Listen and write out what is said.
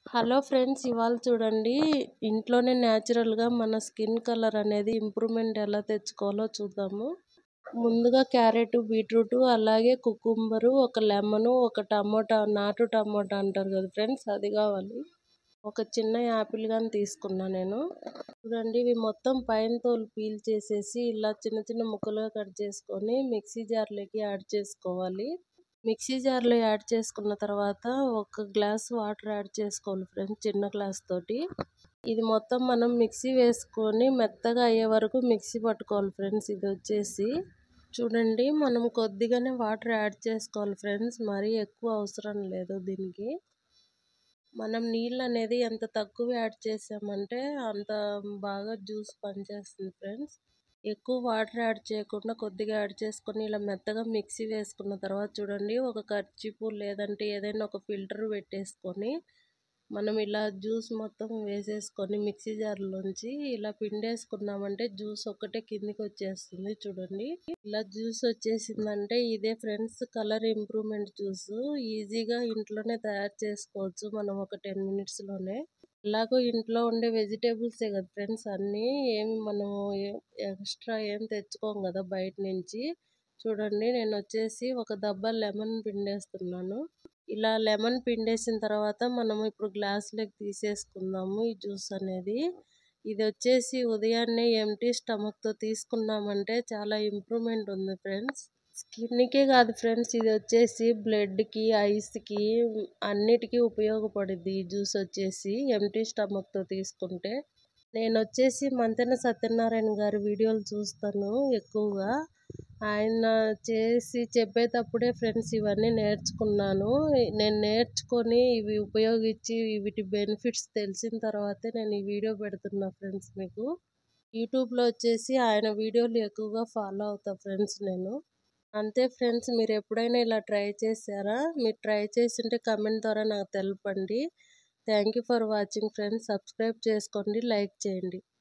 hello friends ఇవాళ చూడండి ఇంట్లోనే న్యాచురల్గా మన స్కిన్ కలర్ అనేది ఇంప్రూవ్మెంట్ ఎలా తెచ్చుకోవాలో చూద్దాము ముందుగా క్యారెట్ బీట్రూట్ అలాగే కుకుంబరు ఒక లెమన్ ఒక టమోటా నాటు టమోటా అంటారు కదా ఫ్రెండ్స్ అది కావాలి ఒక చిన్న యాపిల్ కానీ తీసుకున్నా నేను చూడండి ఇవి మొత్తం పైన తోలు పీల్ చేసేసి ఇలా చిన్న చిన్న ముక్కలుగా కట్ చేసుకొని మిక్సీ జార్లోకి యాడ్ చేసుకోవాలి మిక్సీ జార్లో యాడ్ చేసుకున్న తర్వాత ఒక గ్లాస్ వాటర్ యాడ్ చేసుకోవాలి ఫ్రెండ్స్ చిన్న గ్లాస్ తోటి ఇది మొత్తం మనం మిక్సీ వేసుకొని మెత్తగా అయ్యే వరకు మిక్సీ పట్టుకోవాలి ఫ్రెండ్స్ ఇది వచ్చేసి చూడండి మనం కొద్దిగానే వాటర్ యాడ్ చేసుకోవాలి ఫ్రెండ్స్ మరీ ఎక్కువ అవసరం లేదు దీనికి మనం నీళ్ళు అనేది ఎంత తక్కువ యాడ్ చేసామంటే అంత బాగా జ్యూస్ పనిచేస్తుంది ఫ్రెండ్స్ ఎక్కువ వాటర్ యాడ్ చేయకుండా కొద్దిగా యాడ్ చేసుకొని ఇలా మెత్తగా మిక్సీ వేసుకున్న తర్వాత చూడండి ఒక కర్చీపు లేదంటే ఏదైనా ఒక ఫిల్టర్ పెట్టేసుకొని మనం ఇలా జ్యూస్ మొత్తం వేసేసుకొని మిక్సీ జార్లోంచి ఇలా పిండేసుకున్నామంటే జ్యూస్ ఒక్కటే కిందికి వచ్చేస్తుంది చూడండి ఇలా జ్యూస్ వచ్చేసిందంటే ఇదే ఫ్రెండ్స్ కలర్ ఇంప్రూవ్మెంట్ జ్యూస్ ఈజీగా ఇంట్లోనే తయారు చేసుకోవచ్చు మనం ఒక టెన్ మినిట్స్లోనే ఎలాగో ఇంట్లో ఉండే వెజిటేబుల్సే కదా ఫ్రెండ్స్ అన్నీ ఏమి మనము ఎక్స్ట్రా ఏం తెచ్చుకోం కదా బయట నుంచి చూడండి నేను వచ్చేసి ఒక దబ్బా లెమన్ పిండేస్తున్నాను ఇలా లెమన్ పిండేసిన తర్వాత మనం ఇప్పుడు గ్లాసులోకి తీసేసుకుందాము ఈ జ్యూస్ అనేది ఇది వచ్చేసి ఉదయాన్నే ఎంటీ స్టమక్తో తీసుకున్నామంటే చాలా ఇంప్రూవ్మెంట్ ఉంది ఫ్రెండ్స్ స్కిన్కే కాదు ఫ్రెండ్స్ ఇది వచ్చేసి బ్లడ్కి ఐస్కి అన్నిటికీ ఉపయోగపడుద్ది ఈ జ్యూస్ వచ్చేసి ఎంటీ స్టమక్తో తీసుకుంటే నేను వచ్చేసి మంతెన సత్యనారాయణ గారి వీడియోలు చూస్తాను ఎక్కువగా ఆయన చేసి చెప్పేటప్పుడే ఫ్రెండ్స్ ఇవన్నీ నేర్చుకున్నాను నేను నేర్చుకొని ఇవి ఉపయోగించి వీటి బెనిఫిట్స్ తెలిసిన తర్వాతే నేను ఈ వీడియో పెడుతున్నా ఫ్రెండ్స్ మీకు యూట్యూబ్లో వచ్చేసి ఆయన వీడియోలు ఎక్కువగా ఫాలో అవుతా ఫ్రెండ్స్ నేను అంతే ఫ్రెండ్స్ మీరు ఎప్పుడైనా ఇలా ట్రై చేశారా మీరు ట్రై చేసింటే కమెంట్ ద్వారా నాకు తెలపండి thank you for watching friends subscribe చేసుకోండి లైక్ చేయండి